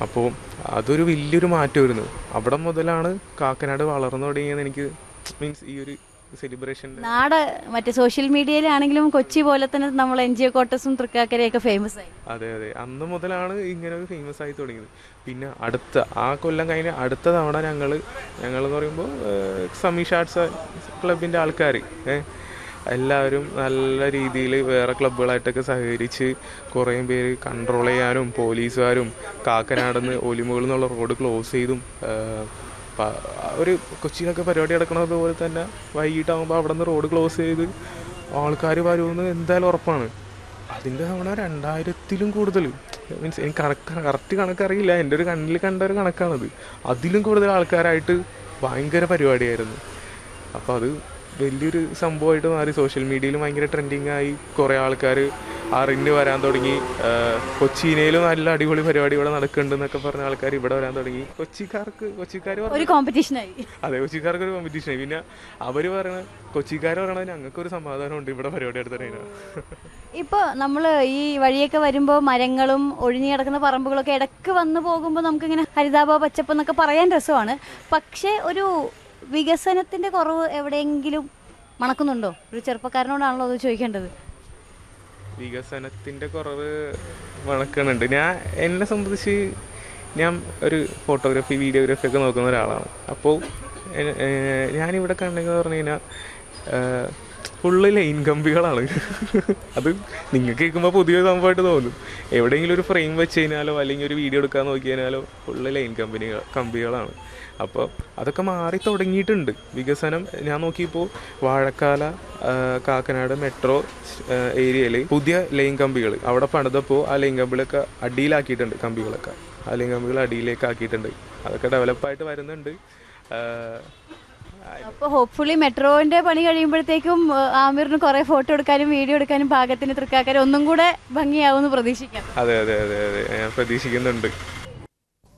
അപ്പോൾ അതൊരു വലിയൊരു മാറ്റമായിരുന്നു അവിടെ മുതലാണ് കാക്കനാട് വളർന്നു തുടങ്ങിയെന്ന് എനിക്ക് മീൻസ് ഈ ഒരു സെലിബ്രേഷൻ്റെ നാട് മറ്റേ സോഷ്യൽ മീഡിയയിലാണെങ്കിലും കൊച്ചി പോലെ തന്നെ നമ്മൾ എൻ ജി ഒ കോട്ടസും തൃക്കാക്കരയൊക്കെ ഫേമസ് ആയി അതെ അതെ അന്ന് മുതലാണ് ഇങ്ങനെ ഒരു ഫേമസ് ആയി തുടങ്ങിയത് പിന്നെ അടുത്ത ആ കൊല്ലം കഴിഞ്ഞ അടുത്ത തവണ ഞങ്ങൾ ഞങ്ങളെന്ന് പറയുമ്പോൾ സമീഷ് ആർട്സ് ക്ലബിൻ്റെ ആൾക്കാർ എല്ലാവരും നല്ല രീതിയിൽ വേറെ ക്ലബ്ബുകളായിട്ടൊക്കെ സഹകരിച്ച് കുറേ പേര് കൺട്രോൾ ചെയ്യാനും പോലീസുകാരും കാക്കനാടുന്ന് ഒലിമുകളിൽ നിന്നുള്ള റോഡ് ക്ലോസ് ചെയ്തും ഏഹ്, പ- ഒരു കൊച്ചിയിലൊക്കെ പരിപാടി നടക്കണത് പോലെ തന്നെ വൈകിട്ടാകുമ്പോൾ അവിടെ നിന്ന് റോഡ് ക്ലോസ് ചെയ്ത് ആൾക്കാർ വരുമെന്ന് എന്തായാലും ഉറപ്പാണ് അതിൻ്റെ തവണ രണ്ടായിരത്തിലും കൂടുതൽ മീൻസ് എനിക്ക് കണക്ക് കറക്റ്റ് കണക്കറിയില്ല എൻ്റെ ഒരു കണ്ണിൽ കണ്ട ഒരു കണക്കാണത് അതിലും കൂടുതൽ ആൾക്കാരായിട്ട് ഭയങ്കര പരിപാടിയായിരുന്നു അപ്പോൾ അത് വലിയൊരു സംഭവമായിട്ട് മാറി സോഷ്യൽ മീഡിയയിൽ ഭയങ്കര ട്രെൻഡിങ് ആയി കുറേ ആൾക്കാർ അറിഞ്ഞ് വരാൻ തുടങ്ങി ആഹ് കൊച്ചിയിനേലും നല്ല അടിപൊളി പരിപാടി ഇവിടെ നടക്കുന്നുണ്ടെന്നൊക്കെ പറഞ്ഞ ആൾക്കാർ ഇവിടെ വരാൻ തുടങ്ങി കൊച്ചിക്കാർക്ക് കൊച്ചിക്കാർ ഒരു കോമ്പറ്റീഷനായി അതെ കൊച്ചിക്കാർക്ക് ഒരു കോമ്പറ്റീഷൻ പിന്നെ അവർ പറയണ കൊച്ചിക്കാർ പറയണത് ഞങ്ങൾക്കൊരു സമാധാനമുണ്ട് ഇവിടെ പരിപാടി എടുത്തിട്ട് ഇപ്പോൾ നമ്മൾ ഈ വഴിയൊക്കെ വരുമ്പോൾ മരങ്ങളും ഒഴിഞ്ഞു കിടക്കുന്ന പറമ്പുകളൊക്കെ ഇടയ്ക്ക് വന്നു പോകുമ്പോൾ നമുക്കിങ്ങനെ ഹരിതാപ പച്ചപ്പ് എന്നൊക്കെ പറയാൻ രസമാണ് പക്ഷേ ഒരു വികസനത്തിന്റെ കുറവ് എവിടെയെങ്കിലും മണക്കുന്നുണ്ടോ ഒരു ചെറുപ്പക്കാരനോടാണല്ലോ അത് ചോദിക്കേണ്ടത് വികസനത്തിന്റെ കുറവ് മണക്കണുണ്ട് ഞാൻ എന്നെ സംബന്ധിച്ച് ഞാൻ ഒരു ഫോട്ടോഗ്രാഫി വീഡിയോഗ്രാഫി ഒക്കെ നോക്കുന്ന ഒരാളാണ് അപ്പോൾ എ- ഏ- ഞാനിവിടെ കണ്ടെന്ന് പറഞ്ഞു കഴിഞ്ഞാൽ ഫുള്ള് ലൈൻ കമ്പികളാണ് അത് നിങ്ങൾക്ക് കേൾക്കുമ്പോൾ പുതിയ സംഭവമായിട്ട് തോന്നും എവിടെയെങ്കിലും ഒരു ഫ്രെയിം വെച്ച് കഴിഞ്ഞാലോ അല്ലെങ്കിൽ ഒരു വീഡിയോ എടുക്കാൻ നോക്കി കഴിഞ്ഞാലോ ഫുള്ള് ലൈൻ കമ്പനികൾ കമ്പികളാണ് അപ്പോൾ അതൊക്കെ മാറി തുടങ്ങിയിട്ടുണ്ട് വികസനം ഞാൻ നോക്കിയപ്പോൾ വാഴക്കാല ആ, കാക്കനാട് മെട്രോ ഏരിയയിൽ പുതിയ ലൈൻ കമ്പികൾ അവിടെ പണിതപ്പോൾ ആ ലൈൻ കമ്പികളൊക്കെ അടിയിലാക്കിയിട്ടുണ്ട് കമ്പികളൊക്കെ ആ ലൈൻ കമ്പികൾ അടിയിലേക്ക് ആക്കിയിട്ടുണ്ട് അതൊക്കെ ഡെവലപ്പായിട്ട് വരുന്നുണ്ട് ആ, അപ്പോൾ ഹോപ്പ്ഫുള്ളി മെട്രോന്റെ പണി കഴിയുമ്പോഴത്തേക്കും ആ, ആമിറിന് കുറേ ഫോട്ടോ എടുക്കാനും വീഡിയോ എടുക്കാനും പാകത്തിന് തൃക്കാക്കാരും ഒന്നും കൂടെ ഭംഗിയാവുമെന്ന് പ്രതീക്ഷിക്കാം അതെ അതെ അതെ അതെ ഞാൻ പ്രതീക്ഷിക്കുന്നുണ്ട്